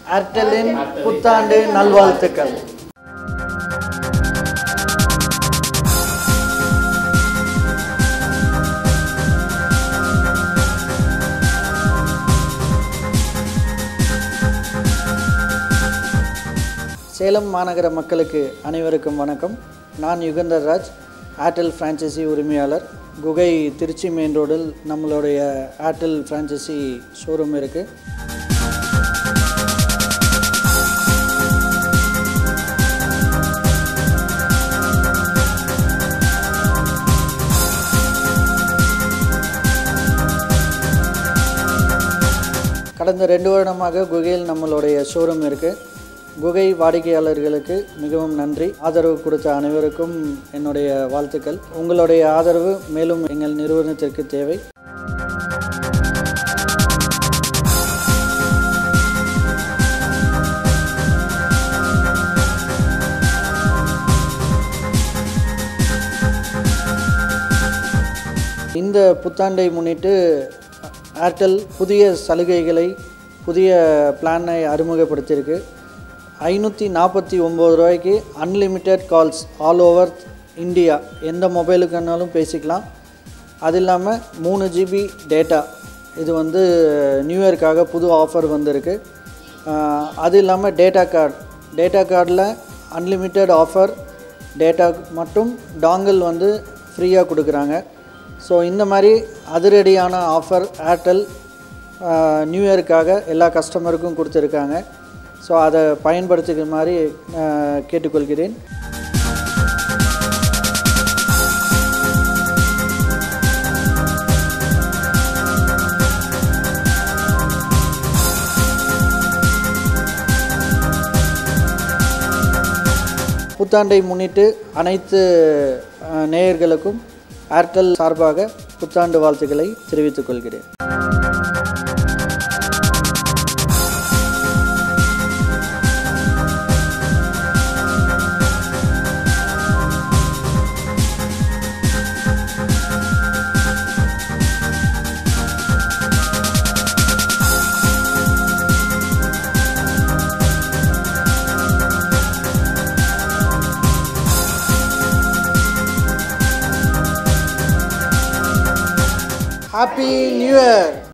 ஏர்டெல்லின் புத்தாண்டு நல்வாழ்த்துக்கள் சேலம் மாநகர மக்களுக்கு அனைவருக்கும் வணக்கம் நான் யுகந்தர் ராஜ் ஏர்டெல் ஃப்ரான்ச்சைசி உரிமையாளர் குகை திருச்சி மெயின் ரோடில் நம்மளுடைய ஏர்டெல் ஃப்ரான்ச்சைசி ஷோரூம் இருக்குது கடந்த ரெண்டு வருடமாக குகையில் நம்மளுடைய ஷோரூம் இருக்குது குகை வாடிக்கையாளர்களுக்கு மிகவும் நன்றி ஆதரவு கொடுத்த அனைவருக்கும் என்னுடைய வாழ்த்துக்கள் உங்களுடைய ஆதரவு மேலும் எங்கள் நிறுவனத்திற்கு தேவை இந்த புத்தாண்டை முன்னிட்டு ஏர்டெல் புதிய சலுகைகளை புதிய பிளானை அறிமுகப்படுத்தியிருக்கு ஐநூற்றி நாற்பத்தி ஒம்பது ரூபாய்க்கு unlimited calls all over India எந்த மொபைலுக்குனாலும் பேசிக்கலாம் அது இல்லாமல் மூணு ஜிபி டேட்டா இது வந்து நியூ இயர்க்காக புது ஆஃபர் வந்திருக்கு ஆஹ் அது இல்லாமல் டேட்டா கார்டு டேட்டா கார்டில் அன்லிமிட்டெட் ஆஃபர் டேட்டா மட்டும் டாங்கல் வந்து ஃப்ரீயாக கொடுக்குறாங்க ஸோ இந்த மாதிரி அதிரடியான ஆஃபர் ஏர்டெல் நியூ இயருக்காக எல்லா கஸ்டமருக்கும் கொடுத்துருக்காங்க ஸோ அதை பயன்படுத்திக்கிற மாதிரி ஆஹ் கேட்டுக்கொள்கிறேன் புத்தாண்டை முன்னிட்டு அனைத்து அஹ், நேயர்களுக்கும் ஏர்டெல் சார்பாக புத்தாண்டு வாழ்த்துக்களை தெரிவித்துக் கொள்கிறேன் ஹாப்பி நியூ இயர்